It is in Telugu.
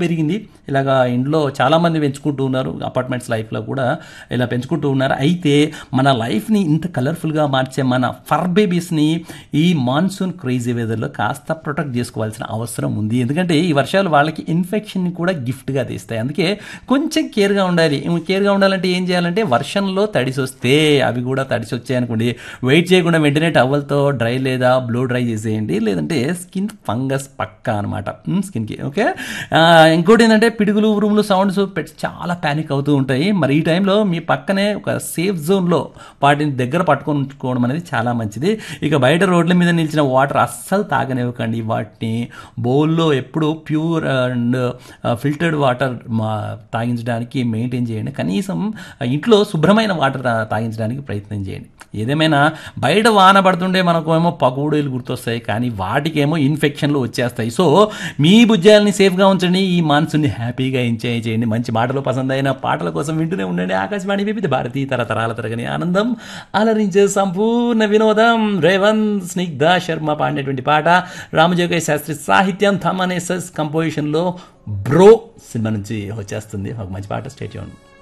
పెరిగింది ఇలాగా ఇంట్లో చాలామంది పెంచుకుంటూ ఉన్నారు అపార్ట్మెంట్స్ లైఫ్లో కూడా ఇలా పెంచుకుంటూ ఉన్నారు అయితే మన లైఫ్ని ఇంత కలర్ఫుల్గా మార్చే మన ఫర్ బేబీస్ని ఈ మాన్సూన్ క్రేజీ వెదర్లో కాస్త ప్రొటెక్ట్ చేసుకోవాల్సిన అవసరం ఉంది ఎందుకంటే ఈ వర్షాలు వాళ్ళకి ఇన్ఫెక్షన్ని కూడా గిఫ్ట్గా తీస్తాయి అందుకే కొంచెం కేర్గా ఉండాలి కేర్గా ఉండాలంటే ఏం చేయాలంటే వర్షంలో తడిసి వస్తే అవి కూడా తడిసి వచ్చాయనుకోండి వెయిట్ చేయకుండా వెంటనే టవల్తో డ్రై లేదా బ్లో డ్రై చేసేయండి లేదంటే స్కిన్ ఫంగస్ పక్క అనమాట స్కిన్కి ఓకే ఆ, ఇంకోటి ఏంటంటే పిడుగులు ఉరుములు సౌండ్స్ పెట్స్ చాలా ప్యానిక్ అవుతూ ఉంటాయి మరి ఈ టైంలో మీ పక్కనే ఒక సేఫ్ జోన్లో వాటిని దగ్గర పట్టుకొని ఉంచుకోవడం అనేది చాలా మంచిది ఇక బయట రోడ్ల మీద నిలిచిన వాటర్ అస్సలు తాగనివ్వకండి వాటిని బౌల్లో ఎప్పుడు ప్యూర్ అండ్ ఫిల్టర్డ్ వాటర్ తాగించడానికి మెయింటైన్ చేయండి కనీసం ఇంట్లో శుభ్రమైన వాటర్ తాగించడానికి ప్రయత్నం చేయండి ఏదేమైనా బయట వాన పడుతుంటే మనకు ఏమో పకోడీలు గుర్తొస్తాయి కానీ వాటికేమో ఇన్ఫెక్షన్లు వచ్చేస్తాయి సో మీ బుజ్జాలని సేఫ్గా ఉంచండి ఈ మాన్సూన్ని హ్యాపీగా ఎంజాయ్ చేయండి మంచి మాటలు పసందైన పాటల కోసం వింటూనే ఉండండి ఆకాశవాణి వివిధ భారతి తరతరాల తరగని ఆనందం అలరించే సంపూర్ణ వినోదం రేవంత్ స్నిగ్ధ శర్మ పాడినటువంటి పాట రామజోగయ్య శాస్త్రి సాహిత్యం థమనేసస్ కంపోజిషన్లో బ్రో సినిమా నుంచి వచ్చేస్తుంది ఒక మంచి పాట స్టేట్ చేయండి